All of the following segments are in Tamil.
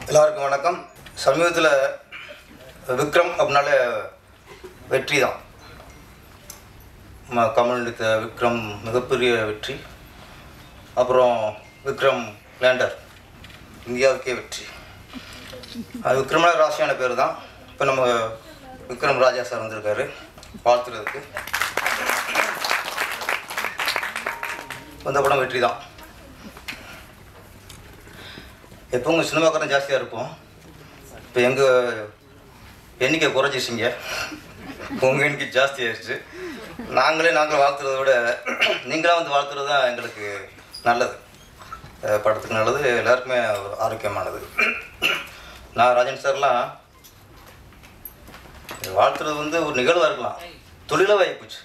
எல்லாருக்கும் வணக்கம் சமீபத்தில் விக்ரம் அப்படின்னாலே வெற்றி தான் ம- கமல் நடித்த விக்ரம் மிகப்பெரிய வெற்றி அப்புறம் விக்ரம் லேண்டர் இந்தியாவுக்கே வெற்றி அது விக்ரமனா ராசியான பேர் தான் இப்போ நம்ம விக்ரம் ராஜா சார் வந்திருக்காரு வாழ்த்துறதுக்கு இந்த படம் வெற்றி தான் எப்பவும் சினிமாக்காரன் ஜாஸ்தியாக இருப்போம் இப்போ எங்கள் எண்ணிக்கை குறைஞ்சிச்சிங்க உங்கள் எண்ணிக்கை ஜாஸ்தி ஆயிடுச்சு நாங்களே நாங்கள் வாழ்த்துறதை விட நீங்களாக வந்து வாழ்த்துறது தான் எங்களுக்கு நல்லது அஹ் படத்துக்கு நல்லது எல்லாருக்குமே ஒரு ஆரோக்கியமானது நான் ராஜன் சார்லாம் வாழ்த்துறது வந்து ஒரு நிகழ்வாக இருக்கலாம் தொழிலாக ஆகிப்போச்சு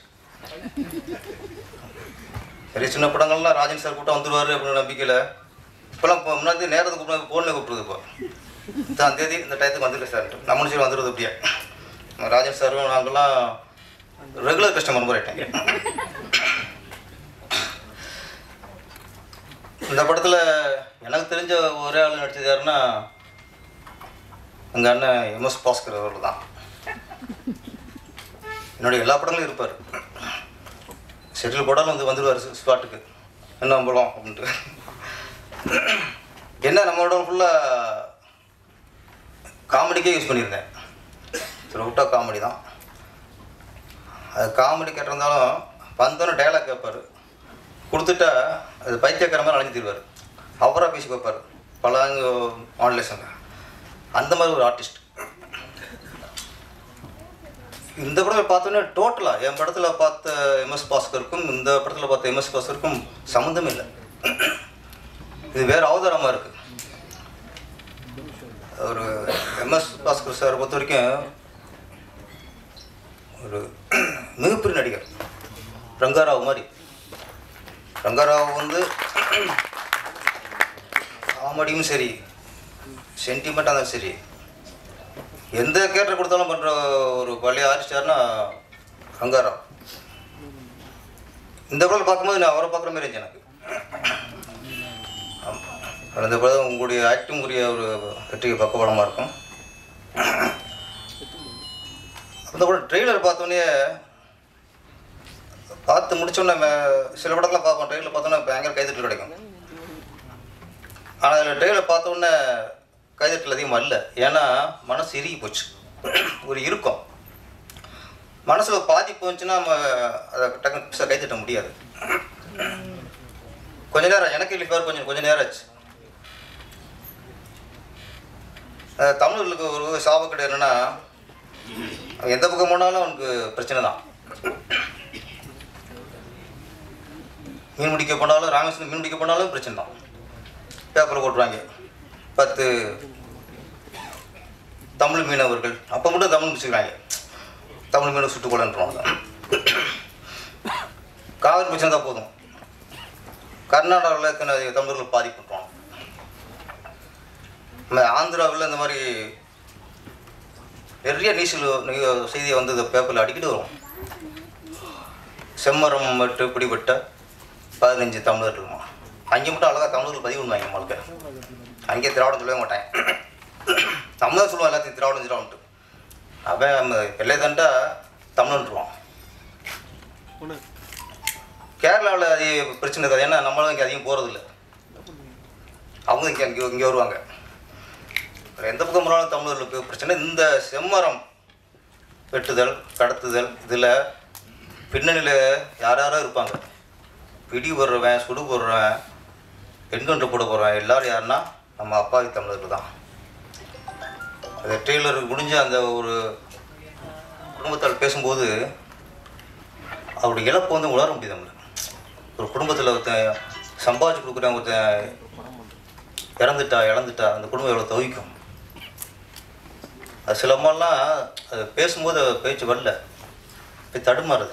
சரி சின்ன படங்கள்லாம் ராஜன் சார் கூட்டம் வந்துடுவார் அப்படின்னு நம்பிக்கையில் இப்போலாம் இப்போ முன்னாடி நேரத்துக்கு கூப்பிட்டு ஃபோனில் கூப்பிடுறது இப்போ இந்த தேதி இந்த டயத்துக்கு வந்துருக்கு சார் நம்ம சரி வந்துடுறது அப்படியே நம்ம ராஜன் சாரும் நாங்கள்லாம் ரெகுலர் கஸ்டமர் மாதிரி ஆயிட்டேன் இந்த படத்தில் எனக்கு தெரிஞ்ச ஒரே ஆள் நடிச்சது யாருன்னா எங்கள் அண்ணன் எம்எஸ் பாஸ்கர் அவர்கள் தான் என்னுடைய எல்லா படங்களும் இருப்பார் ஷெட்யூல் போட்டாலும் வந்து வந்துடுவார் ஸ்பாட்டுக்கு என்ன போலாம் அப்படின்ட்டு என்ன நம்மளோட ஃபுல்லாக காமெடிக்கே யூஸ் பண்ணியிருந்தேன் சரி விட்டா காமெடி தான் அது காமெடி கேட்டிருந்தாலும் வந்தோன்னே டைலாக் கேட்பார் கொடுத்துட்டா அது பைத்தியக்கார மாதிரி அழைஞ்சு தருவார் அவராக பேசி வைப்பார் பல மாடுலேஷன் அந்த மாதிரி ஒரு ஆர்டிஸ்ட் இந்த படம் பார்த்தோன்னே டோட்டலாக என் படத்தில் பார்த்த எம்எஸ் பாஸ்கருக்கும் இந்த படத்தில் பார்த்த எம்எஸ் பாஸ்கருக்கும் சம்மந்தமே இல்லை இது வேறு அவதாரமாக இருக்குது ஒரு எம்எஸ் பாஸ்கர் சார் பொறுத்த வரைக்கும் ஒரு மிகப்பெரிய நடிகர் ரங்காராவ் மாதிரி ரங்காராவ் வந்து காமெடியும் சரி சென்டிமெண்ட்டாக இருந்தாலும் சரி எந்த கேரக்டர் கொடுத்தாலும் பண்ணுற ஒரு பழைய ஆர்டிஸ்டார்னா ரங்காராவ் இந்த படம் பார்க்கும்போது நான் அவரை பார்க்குற மாதிரி இருந்துச்சு எனக்கு ஆமா. இந்த படம் உங்களுடைய ஆக்டிங் உரிய ஒரு வெற்றிக்கு பக்கபலமாக இருக்கும் அந்த படம் ட்ரெய்லர் பார்த்தோன்னே பார்த்து முடிச்சோன்னே மே- சில படம்லாம் பார்ப்போம் ட்ரெயிலர் பார்த்தோன்னே பயங்கர கைதட்டல் கிடைக்கும் ஆனால் அதில் ட்ரெயிலர் பார்த்தோன்னே கைதட்டல் அதிகமாக இல்லை ஏன்னா மனசு இறுகி போச்சு ஒரு இறுக்கம் மனசில் பாதிப்பு வந்துச்சுன்னா நம்ம அதை டக்கு பெருசாக கைதட்ட முடியாது கொஞ்ச நேரம் எனக்கு இல்லை கொஞ்சம் கொஞ்சம் நேரம் ஆச்சு அஹ் தமிழர்களுக்கு ஒரு சாபக்கடை என்னன்னா அவன் எந்த பக்கம் போனாலும் அவனுக்கு பிரச்சனை தான் மீன் பிடிக்க போனாலும் ராமேஸ்வரம் மீன் பிடிக்க போனாலும் பிரச்சனை தான் பேப்பரில் போட்டுருவாங்க பத்து தமிழ் மீனவர்கள் அப்போ மட்டும் தமிழ் பிடிச்சிக்கிறாங்க தமிழ் மீனவர் சுட்டுக்கொள்ளன்றவாங்க காவிரி பிரச்சனை தான் போதும் கர்நாடகாவில் எத்தனை தமிழர்கள் பாதிப்புட்டுருவாங்க நம்ம ஆந்திராவில் இந்த மாதிரி நிறைய நியூஸில் செய்தியை வந்து இந்த பேப்பரில் அடிக்கிட்டு வரும் செம்மரம் மட்டும் பிடிபட்ட பதினஞ்சு தமிழர் இருக்குமா அங்கே மட்டும் அழகாக தமிழர்கள் பதிவு பண்ணுவாங்க நம்மளுக்கு அங்கே திராவிடம் சொல்லவே மாட்டேன் நம்ம தான் சொல்லுவோம் எல்லாத்தையும் திராவிடம் திராவிடம்ட்டு அவன் நம்ம எல்லை தாண்டா தமிழன்ட்டுருவான் கேரளாவில் அதிக பிரச்சனை இருக்காது ஏன்னா நம்மளும் இங்கே அதிகம் போகிறதில்ல அவங்க இங்கே அங்கே இங்கே வருவாங்க வேற எந்த பக்கம் போனாலும் தமிழர்களுக்கு பிரச்சனை இந்த செம்மரம் வெட்டுதல் கடத்துதல் இதில் பின்னணியில் யார் யாரோ இருப்பாங்க பிடி போடுறவன் சுடு போடுறவன் எண்கன்று போட போடுறவன் எல்லாரும் யாருன்னா நம்ம அப்பாவி தமிழர்கள் தான் அது ட்ரெய்லர் முடிஞ்ச அந்த ஒரு குடும்பத்தால் பேசும்போது அவருடைய இழப்பு வந்து உணர முடியுது நம்மளுக்கு ஒரு குடும்பத்தில் ஒருத்தன் சம்பாதிச்சு கொடுக்குறவன் ஒருத்தன் இறந்துட்டா இழந்துட்டா அந்த குடும்பம் எவ்வளோ தவிக்கும் அது சில அம்மாலாம் அது பேசும்போது அது பேச்சு வரல போய் தடுமாறுது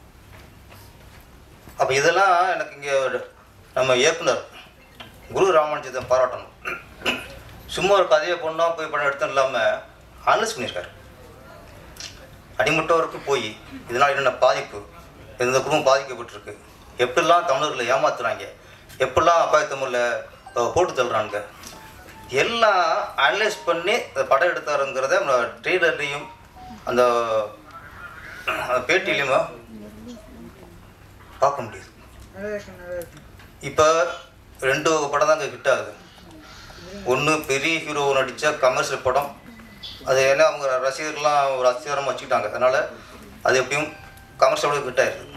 அப்போ இதெல்லாம் எனக்கு இங்கே நம்ம இயக்குனர் குரு ராமானுஜத்தை பாராட்டணும் சும்மா ஒரு கதையை பொண்ணா போய் படம் எடுத்தோம் இல்லாமல் அனலைஸ் பண்ணியிருக்காரு அடிமட்டவருக்கு போய் இதனால் என்னென்ன பாதிப்பு எந்த குடும்பம் பாதிக்கப்பட்டிருக்கு எப்படிலாம் தமிழர்களை ஏமாத்துறாங்க எப்படிலாம் அப்பாய தமிழில் போட்டு தள்ளுறாங்க எல்லாம் அனலைஸ் பண்ணி அந்த படம் எடுத்தாருங்கிறத ட்ரெய்லர்லேயும் அந்த அந்த பேட்டிலையும் பார்க்க முடியுது இப்போ ரெண்டு படம் தாங்க ஹிட் ஆகுது ஒன்று பெரிய ஹீரோ நடித்த கமர்ஷியல் படம் அது ஏன்னா அவங்க ரசிகர்கள்லாம் ஒரு அஸ்திகாரமாக வச்சுக்கிட்டாங்க அதனால் அது எப்படியும் கமர்ஷியலோட ஹிட் ஆயிடுது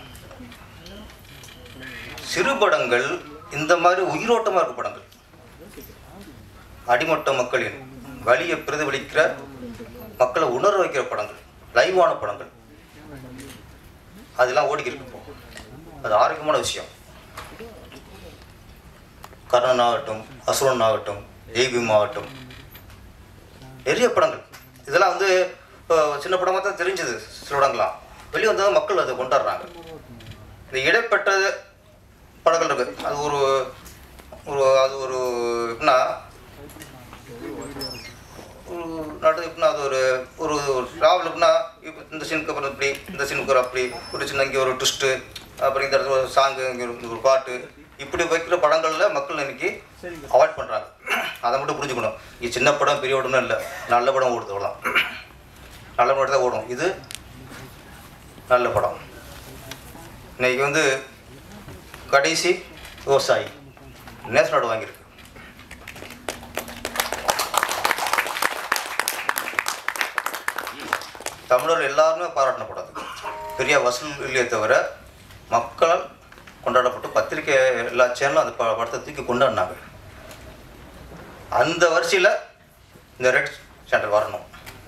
சிறு படங்கள் இந்த மாதிரி உயிரோட்டமாக இருக்க படங்கள் அடிமட்ட மக்களின் வலியை பிரதிபலிக்கிற மக்களை உணர வைக்கிற படங்கள் லைவான படங்கள் அதெல்லாம் ஓடிக்கிட்டு இப்போ அது ஆரோக்கியமான விஷயம் கர்ணன் ஆகட்டும் அசுரன் ஆகட்டும் தெய்வீம் ஆகட்டும் நிறைய படங்கள் இதெல்லாம் வந்து இப்போ சின்ன படமாக தான் தெரிஞ்சது சில படங்கள்லாம் வெளியே வந்தால் மக்கள் அதை கொண்டாடுறாங்க இந்த இடைப்பட்ட படங்கள் இருக்கு அது ஒரு ஒரு அது ஒரு எப்படின்னா ஒரு நாட்டு எப்படின்னா அது ஒரு ஒரு ட்ராவல் எப்படின்னா இப்போ இந்த சீனுக்கு அப்புறம் இப்படி இந்த சீனுக்கு ஒரு அப்படி ஒரு சின்ன இங்கே ஒரு ட்விஸ்ட்டு அப்புறம் இந்த இடத்துல ஒரு சாங்கு இங்கே ஒரு ஒரு பாட்டு இப்படி வைக்கிற படங்களில் மக்கள் இன்னைக்கு அவாய்ட் பண்ணுறாங்க அதை மட்டும் புரிஞ்சுக்கணும் இது சின்ன படம் பெரிய படம்னு இல்லை நல்ல படம் ஓடுது அவ்வளோதான் நல்ல படம் தான் ஓடும் இது நல்ல படம் இன்னைக்கு வந்து கடைசி விவசாயி நேஷனல் அவார்டு வாங்கியிருக்கு தமிழர் எல்லாருமே பாராட்டின படம் அது. பெரிய வசூல் இல்லையே தவிர மக்களால் கொண்டாடப்பட்டு பத்திரிக்கை எல்லா சேனலும் அந்த ப- படத்தை தூக்கி கொண்டாடினாங்க அந்த வரிசையில் இந்த ரெட் சென்டர் வரணும்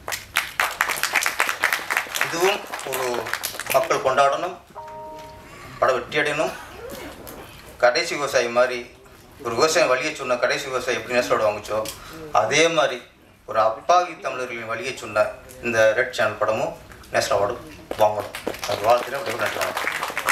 இதுவும் ஒரு மக்கள் கொண்டாடணும் படம் வெற்றி அடையணும் கடைசி விவசாயி மாதிரி ஒரு விவசாயம் வழியை சொன்ன கடைசி விவசாயி எப்படி நேசலோட வாங்குச்சோ அதே மாதிரி ஒரு அப்பாவி தமிழர்களின் வழியை சொன்ன இந்த ரெட் சேனல் படமும் நேஷனல் அவார்டு வாங்கணும் அது வாழ்த்துறேன் நன்றி வணக்கம்